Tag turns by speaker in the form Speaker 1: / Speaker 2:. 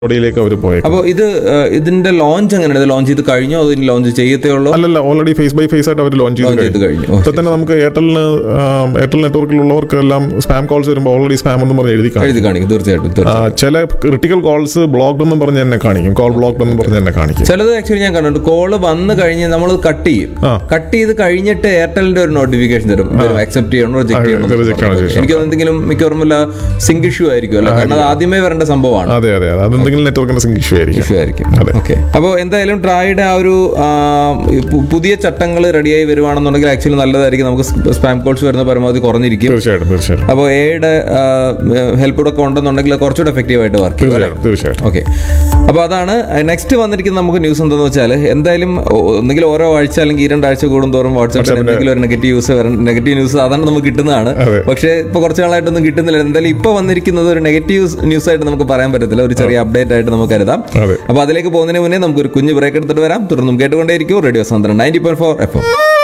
Speaker 1: ഓടിയിലേക്ക് അവർ പോയേക്കും
Speaker 2: അപ്പോൾ ഇത് ഏഹ്, ഇതിന്റെ ലോഞ്ച് എങ്ങനെയാണ് ഇത് ലോഞ്ച് ചെയ്ത് കഴിഞ്ഞോ അതോ ഇനി ലോഞ്ച് ചെയ്യത്തേ ഉള്ളൂ
Speaker 1: അല്ലല്ല ഓൾറെഡി ഫേസ് ബൈ ഫേസ് ആയിട്ട് അവർ ലോഞ്ച് ചെയ്ത്
Speaker 2: ലോഞ്ച് ചെയ്ത്
Speaker 1: കഴിഞ്ഞു
Speaker 2: കഴിഞ്ഞു
Speaker 1: ഇപ്പൊ തന്നെ നമുക്ക് എയർടെലിന് ആം, എയർടെൽ നെറ്റ്വർക്കിലുള്ളവർക്ക് എല്ലാം സ്പാം കോൾസ് വരുമ്പോൾ ഓൾറെഡി സ്പാം എന്ന് പറഞ്ഞ് എഴുതി കാണിക്കും
Speaker 2: എഴുതി കാണിക്കും തീർച്ചയായിട്ടും
Speaker 1: ആ,
Speaker 2: തീർച്ചയായിട്ടും
Speaker 1: ചില ക്രിട്ടിക്കൽ കോൾസ് ബ്ലോക്ക്ഡ് എന്നും പറഞ്ഞ് തന്നെ കാണിക്കും കോൾ ബ്ലോക്ക്ഡ് എന്ന് പറഞ്ഞ് തന്നെ കാണിക്കും
Speaker 2: ചിലത് ആക്ച്വലി ഞാൻ കണ്ടിട്ടുണ്ട് കോള് വന്ന് കഴിഞ്ഞ് നമ്മൾ കട്ട് ചെയ്യും
Speaker 1: ആ.
Speaker 2: കട്ട് ചെയ്ത് കഴിഞ്ഞിട്ട് എയർടെലിന്റെ ഒരു നോട്ടിഫിക്കേഷൻ തരും അക്സെപ്റ്റ് ചെയ്യണോ റിജക്ട് ചെയ്യണോ
Speaker 1: ഇത് reject ആണോ ശേഷം.
Speaker 2: എനിക്ക് എന്തെങ്കിലും മിക്കവാറും വല്ല സിങ്ക് ഇഷ്യൂ ആയിരിക്കും അല്ല കാരണം അത് ആദ്യമേ വരേണ്ട സംഭവമാണ്
Speaker 1: അതെ അതെ അതെ അതെന്തെങ്കിലും നെറ്റ്വർക്കിന്റെ സിംഗ് ഇഷ്യൂ ആയിരിക്കും
Speaker 2: ഇഷ്യൂ ആയിരിക്കും
Speaker 1: അതെ.
Speaker 2: ഓക്കെ അപ്പോൾ എന്തായാലും ട്രായുടെ ആ ഒരു ആ, ഈ പു- പുതിയ ചട്ടങ്ങൾ റെഡിയായി വരുവാണെന്നുണ്ടെങ്കിൽ ആക്ച്വലി നല്ലതായിരിക്കും നമുക്ക് സ്പാം കോൾസ് വരുന്ന പരമാവധി കുറഞ്ഞിരിക്കും
Speaker 1: തീർച്ചയായിട്ടും തീർച്ചയായിട്ടും
Speaker 2: അപ്പോൾ എയുടെ ഹെൽപ്പ് കൂടെ ഒക്കെ ഉണ്ടെന്നുണ്ടെങ്കിൽ അത് കുറച്ചുകൂടെ എഫക്റ്റീവ് ആയിട്ട് വർക്ക് ചെയ്യും
Speaker 1: തീർച്ചയായിട്ടും തീർച്ചയായിട്ടും
Speaker 2: ഓക്കെ അപ്പോൾ അതാണ് നെക്സ്റ്റ് വന്നിരിക്കുന്ന നമുക്ക് ന്യൂസ് എന്താണെന്ന് വെച്ചാൽ എന്തായാലും ഒ- ഒന്നുകിൽ ഓരോ ആഴ്ച അല്ലെങ്കിൽ ഈ രണ്ടാഴ്ച കൂടുന്തോറും വാട്സാപ്പിൽ എന്തെങ്കിലും ഒരു നെഗറ്റീവ് ന്യൂസ് നെഗറ്റീവ് ന്യൂസ് സാധാരണ നമുക്ക് കിട്ടുന്നതാണ്
Speaker 1: അതെ.
Speaker 2: പക്ഷേ ഇപ്പോൾ കുറച്ച് നാളായിട്ടൊന്നും കിട്ടുന്നില്ല എന്തായാലും ഇപ്പോൾ വന്നിരിക്കുന്നത് ഒരു നെഗറ്റീവ് ന്യൂസ് ആയിട്ട് നമുക്ക് പറയാൻ പറ്റത്തില്ല ഒരു ചെറിയ അപ്ഡേറ്റ് ആയിട്ട് നമുക്ക് കരുതാം
Speaker 1: അതെ
Speaker 2: അപ്പോൾ അതിലേക്ക് പോകുന്നതിന് മുന്നേ നമുക്ക് ഒരു കുഞ്ഞ് ബ്രേക്ക് എടുത്തിട്ട് വരാം തുടർന്നും കേട്ടുകൊണ്ടേയിരിക്കും റേഡിയോ സാന്ദ്രൻ നയൻറ്റി പോയിന്റ് ഫോർ എഫ്